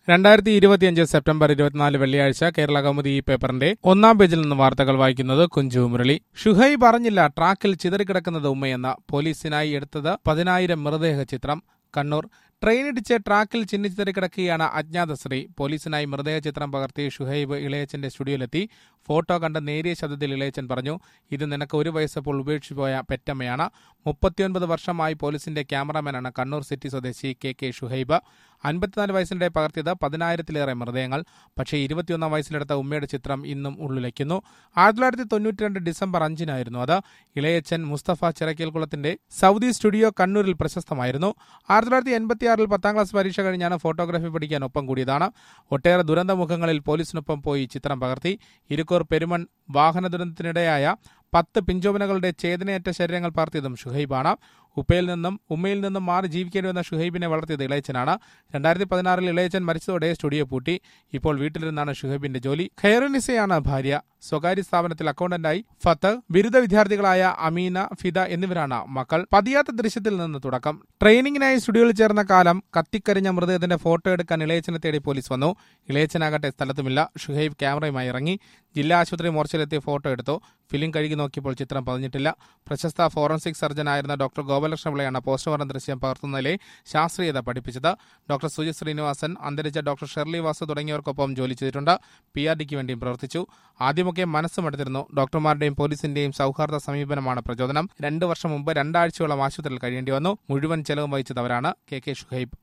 രണ്ടായിരത്തി ഇരുപത്തിയഞ്ച് സെപ്റ്റംബർ ഇരുപത്തിനാല് വെള്ളിയാഴ്ച കേരള കൗമുദി ഈ പേപ്പറിന്റെ ഒന്നാം പേജിൽ നിന്ന് വാർത്തകൾ വായിക്കുന്നത് കുഞ്ചു മുരളി ഷുഹൈ പറഞ്ഞില്ല ട്രാക്കിൽ ചിതറിക്കിടക്കുന്നത് ഉമ്മയെന്ന പോലീസിനായി എടുത്തത് പതിനായിരം മൃതദേഹ ചിത്രം കണ്ണൂർ ട്രെയിനിടിച്ച് ട്രാക്കിൽ ചിന്നിച്ചിതറി കിടക്കുകയാണ് അജ്ഞാത സ്ത്രീ പോലീസിനായി മൃതദേഹ ചിത്രം പകർത്തി ഷുഹൈബ് ഇളയച്ചന്റെ സ്റ്റുഡിയോയിലെത്തി ഫോട്ടോ കണ്ട് നേരിയ ശബ്ദത്തിൽ ഇളയച്ചൻ പറഞ്ഞു ഇത് നിനക്ക് ഒരു വയസ്സപ്പോൾ ഉപേക്ഷിച്ചു പോയ പെറ്റമ്മയാണ് മുപ്പത്തിയൊൻപത് വർഷമായി പോലീസിന്റെ ക്യാമറാമാനാണ് കണ്ണൂർ സിറ്റി സ്വദേശി കെ കെ ഷുഹൈബ് അൻപത്തിനാല് വയസ്സിനിടെ പകർത്തിയത് പതിനായിരത്തിലേറെ മൃതദേഹങ്ങൾ പക്ഷേ ഇരുപത്തിയൊന്നാം വയസ്സിലെടുത്ത ഉമ്മയുടെ ചിത്രം ഇന്നും ഉള്ളിലേക്കുന്നു ആയിരത്തി തൊള്ളായിരത്തി തൊണ്ണൂറ്റിരണ്ട് ഡിസംബർ അഞ്ചിനായിരുന്നു അത് ഇളയച്ചൻ മുസ്തഫ ചിറക്കൽക്കുളത്തിന്റെ സൗദി സ്റ്റുഡിയോ കണ്ണൂരിൽ പ്രശസ്തമായിരുന്നു ആയിരത്തി തൊള്ളായിരത്തി എൺപത്തിയാറിൽ പത്താം ക്ലാസ് പരീക്ഷ കഴിഞ്ഞാണ് ഫോട്ടോഗ്രാഫി പഠിക്കാൻ ഒപ്പം കൂടിയതാണ് ഒട്ടേറെ ദുരന്തമുഖങ്ങളിൽ പോലീസിനൊപ്പം പോയി ചിത്രം പകർത്തി ഇരിക്കൂർ പെരുമൺ വാഹന ദുരന്തത്തിനിടെയായ പത്ത് പിഞ്ചോമനകളുടെ ചേതനയേറ്റ ശരീരങ്ങൾ പകർത്തിയതും ഷുഹൈബാണ് ഉപ്പയിൽ നിന്നും ഉമ്മയിൽ നിന്നും മാറി ജീവിക്കേണ്ടി വന്ന ഷുഹൈബിനെ വളർത്തിയത് ഇളയച്ചനാണ് രണ്ടായിരത്തി പതിനാറിൽ ഇളയച്ചൻ മരിച്ചതോടെ സ്റ്റുഡിയോ പൂട്ടി ഇപ്പോൾ വീട്ടിലിരുന്നാണ് ഷുഹൈബിന്റെ ജോലി ഖൈറുനിസയാണ് ഭാര്യ സ്വകാര്യ സ്ഥാപനത്തിൽ അക്കൗണ്ടന്റായി ഫത്ത് ബിരുദ വിദ്യാർത്ഥികളായ അമീന ഫിദ എന്നിവരാണ് മക്കൾ പതിയാത്ത ദൃശ്യത്തിൽ നിന്ന് തുടക്കം ട്രെയിനിങ്ങിനായി സ്റ്റുഡിയോയിൽ ചേർന്ന കാലം കത്തിക്കരിഞ്ഞ മൃതദേഹത്തിന്റെ ഫോട്ടോ എടുക്കാൻ ഇളയച്ചനെ തേടി പോലീസ് വന്നു ഇളയച്ചനാകട്ടെ സ്ഥലത്തുമില്ല ഷുഹൈബ് ക്യാമറയുമായി ഇറങ്ങി ജില്ലാ ആശുപത്രി മോർച്ചയിലെത്തി ഫോട്ടോ എടുത്തു ഫിലിം കഴുകി നോക്കിയപ്പോൾ ചിത്രം പതിഞ്ഞിട്ടില്ല പ്രശസ്ത ഫോറൻസിക് സർജനായിരുന്ന ഡോക്ടർ ഗോപാലകൃഷ്ണപിള്ളയാണ് പോസ്റ്റ്മോർട്ടം ദൃശ്യം പകർത്തുന്നതിലെ ശാസ്ത്രീയത പഠിപ്പിച്ചത് ഡോക്ടർ സുജിത് ശ്രീനിവാസൻ അന്തരിച്ച ഡോക്ടർ ഷെർലി വാസു തുടങ്ങിയവർക്കൊപ്പം ജോലി ചെയ്തിട്ടുണ്ട് പി ആർ ഡിക്ക് വേണ്ടിയും പ്രവർത്തിച്ചു ആദ്യമൊക്കെ മനസ്സും എടുത്തിരുന്നു ഡോക്ടർമാരുടെയും പോലീസിന്റെയും സൗഹാർദ്ദ സമീപനമാണ് പ്രചോദനം രണ്ടു വർഷം മുമ്പ് രണ്ടാഴ്ചയോളം ആശുപത്രിയിൽ കഴിയേണ്ടി വന്നു മുഴുവൻ ചെലവും വഹിച്ചത് അവരാണ് കെ കെ ഷുഹൈബ്